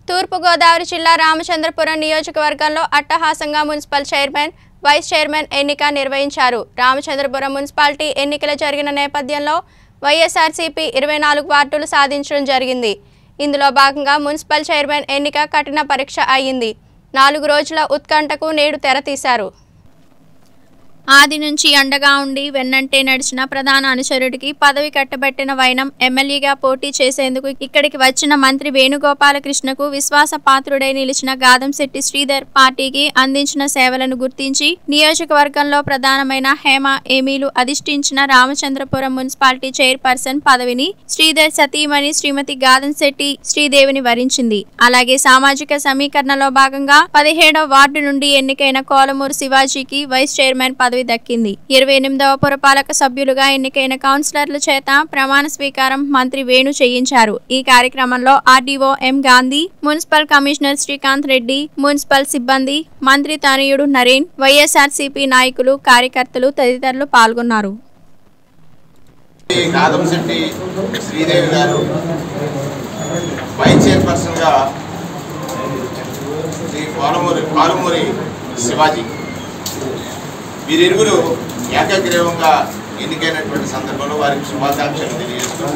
తూర్పుగోదావరి జిల్లా రామచంద్రపురం నియోజకవర్గంలో అట్టహాసంగా మున్సిపల్ చైర్మన్ వైస్ చైర్మన్ ఎన్నిక నిర్వహించారు రామచంద్రపురం మున్సిపాలిటీ ఎన్నికలు జరిగిన నేపథ్యంలో వైఎస్ఆర్సీపీ ఇరవై నాలుగు వార్డులు సాధించడం జరిగింది ఇందులో భాగంగా మున్సిపల్ చైర్మన్ ఎన్నిక కఠిన పరీక్ష అయింది నాలుగు రోజుల ఉత్కంఠకు నేడు తెరతీశారు ఆది నుంచి అండగా ఉండి వెన్నంటే నడిచిన ప్రధాన అనుచరుడికి పదవి కట్టబెట్టిన వైనం ఎమ్మెల్యేగా పోటీ చేసేందుకు ఇక్కడికి వచ్చిన మంత్రి వేణుగోపాలకృష్ణకు విశ్వాస పాత్రుడై నిలిచిన గాదంశెట్టి శ్రీధర్ పార్టీకి అందించిన సేవలను గుర్తించి నియోజకవర్గంలో ప్రధానమైన హేమ ఏమీలు అధిష్ఠించిన రామచంద్రపురం మున్సిపాలిటీ చైర్పర్సన్ పదవిని శ్రీధర్ సతీమణి శ్రీమతి గాదంశెట్టి శ్రీదేవిని వరించింది అలాగే సామాజిక సమీకరణలో భాగంగా పదిహేడవ వార్డు నుండి ఎన్నికైన కోలమూరు శివాజీకి వైస్ చైర్మన్ పదవి దక్కింది ఇరవై ఎనిమిదవ పురపాలక సభ్యులుగా ఎన్నికైన కౌన్సిలర్ల చేత ప్రమాణ స్వీకారం మంత్రి వేణు చేయించారు ఈ కార్యక్రమంలో RDO M Gandhi municipal commissioner Srikanth Reddy municipal సిబ్బంది మంత్రి తనయుడు నరేన్ వైఎస్ఆర్సీపీ నాయకులు కార్యకర్తలు తదితరులు పాల్గొన్నారు ఈ కాదంశెట్టి శ్రీదేవి గారు వైస్ చైర్పర్సన్ గా శ్రీ పాలమూరి పాలమూరి శివాజీ వీరిరువురు ఏకగ్రీవంగా ఎన్నికైనటువంటి సందర్భంలో వారికి శుభాకాంక్షలు తెలియజేస్తూ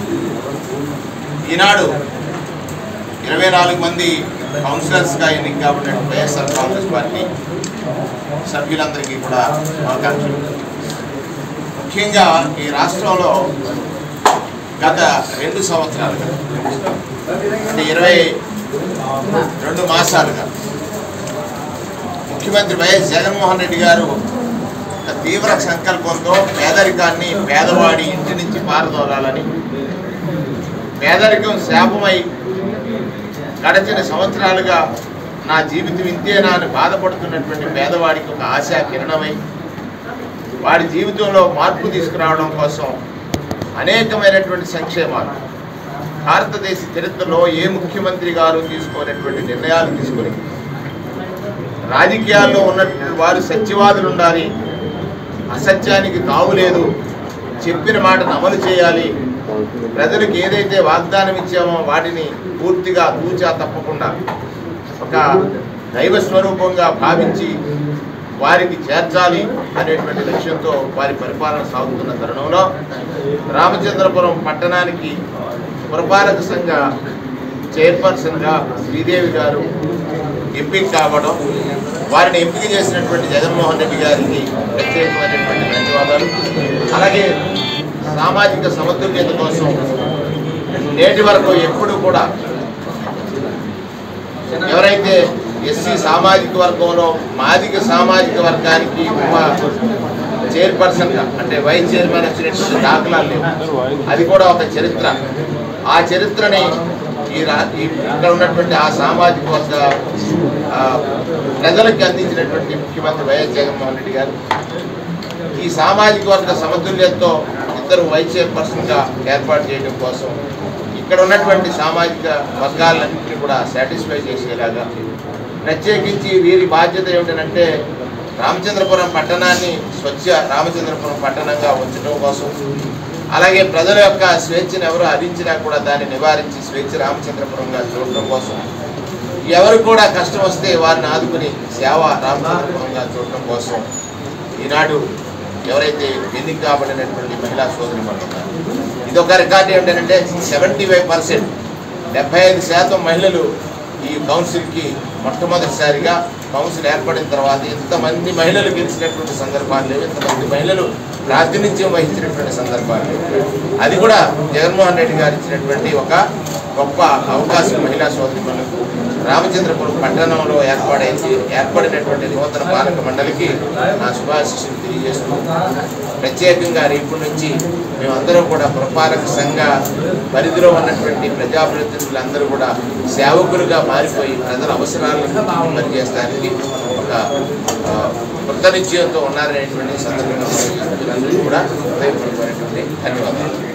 ఈనాడు ఇరవై నాలుగు మంది కౌన్సిలర్స్గా ఎన్నిక కాబట్టి వైఎస్ఆర్ కాంగ్రెస్ పార్టీ సభ్యులందరికీ కూడా శుభాకాంక్షలు ముఖ్యంగా ఈ రాష్ట్రంలో గత రెండు సంవత్సరాలుగా అంటే ఇరవై రెండు మాసాలుగా ముఖ్యమంత్రి వైఎస్ జగన్మోహన్ రెడ్డి గారు ఒక తీవ్ర సంకల్పంతో పేదరికాన్ని పేదవాడి ఇంటి నుంచి పారదోలాలని పేదరికం శాపమై గడిచిన సంవత్సరాలుగా నా జీవితం ఇంతేనా అని బాధపడుతున్నటువంటి పేదవాడికి ఒక ఆశా కిరణమై వాడి జీవితంలో మార్పు తీసుకురావడం కోసం అనేకమైనటువంటి సంక్షేమాలు భారతదేశ చరిత్రలో ఏ ముఖ్యమంత్రి గారు తీసుకోనటువంటి నిర్ణయాలు తీసుకొని రాజకీయాల్లో ఉన్నటువంటి వారు సత్యవాదులు ఉండాలి అసత్యానికి తావు లేదు చెప్పిన మాటను అమలు చేయాలి ప్రజలకు ఏదైతే వాగ్దానం ఇచ్చామో వాటిని పూర్తిగా తూచా తప్పకుండా ఒక దైవ స్వరూపంగా భావించి వారికి చేర్చాలి అనేటువంటి లక్ష్యంతో వారి పరిపాలన సాగుతున్న తరుణంలో రామచంద్రపురం పట్టణానికి పురపాలక సంఘ చైర్పర్సన్గా శ్రీదేవి గారు ఎంపిక కావడం వారిని ఎంపిక చేసినటువంటి జగన్మోహన్ రెడ్డి గారికి ప్రత్యేకమైనటువంటి ధన్యవాదాలు అలాగే సామాజిక సమతుల్యత కోసం నేటి వరకు ఎప్పుడు కూడా ఎవరైతే ఎస్సీ సామాజిక వర్గంలో మాదిక సామాజిక వర్గానికి ఉప చైర్పర్సన్గా అంటే వైస్ చైర్మన్ వచ్చినటువంటి దాఖలాలు లేవు అది కూడా ఒక చరిత్ర ఆ చరిత్రని ఈ రా ఈ ఇక్కడ ఉన్నటువంటి ఆ సామాజిక వర్గ ఆ, ప్రజలకి అందించినటువంటి ముఖ్యమంత్రి వైఎస్ జగన్మోహన్ రెడ్డి గారు ఈ సామాజిక వర్గ సమతుల్యతతో ఇద్దరు వైస్ చైర్పర్సన్గా ఏర్పాటు చేయడం కోసం ఇక్కడ ఉన్నటువంటి సామాజిక వర్గాలన్నింటినీ కూడా సాటిస్ఫై చేసేలాగా ప్రత్యేకించి వీరి బాధ్యత ఏమిటంటే రామచంద్రపురం పట్టణాన్ని స్వచ్ఛ రామచంద్రపురం పట్టణంగా ఉంచడం కోసం అలాగే ప్రజల యొక్క స్వేచ్ఛను ఎవరు హరించినా కూడా దాన్ని నివారించి స్వేచ్ఛ రామచంద్రపురంగా చూడటం కోసం ఎవరు కూడా కష్టం వస్తే వారిని ఆదుకుని సేవ రామచంద్రపురంగా చూడటం కోసం ఈనాడు ఎవరైతే ఎన్నిక కాబడినటువంటి మహిళా సోదరి ఉన్నారు ఇది ఒక రికార్డు ఏంటంటే సెవెంటీ ఫైవ్ పర్సెంట్ డెబ్బై ఐదు శాతం మహిళలు ఈ కౌన్సిల్కి మొట్టమొదటిసారిగా కౌన్సిల్ ఏర్పడిన తర్వాత ఇంతమంది మహిళలు గెలిచినటువంటి సందర్భాలు లేవు ఇంతమంది మహిళలు ప్రాతినిధ్యం వహించినటువంటి సందర్భాలు లేవు అది కూడా జగన్మోహన్ రెడ్డి గారు ఇచ్చినటువంటి ఒక గొప్ప అవకాశం మహిళా సోదరిమణులకు రామచంద్రపురం పట్టణంలో ఏర్పాడైంది ఏర్పడినటువంటి నూతన పాలక మండలికి నా శుభాశిస్సులు తెలియజేస్తూ ప్రత్యేకంగా రేపటి నుంచి మేమందరం కూడా పురపాలక సంఘ పరిధిలో ఉన్నటువంటి ప్రజాప్రతినిధులందరూ కూడా సేవకులుగా మారిపోయి ప్రజల అవసరాలను పనిచేయడానికి ఒక ఆ, కృతనిశ్చయంతో ఉన్నారనేటువంటి సందర్భంగా అందరికీ కూడా హృదయపూర్వకమైనటువంటి ధన్యవాదాలు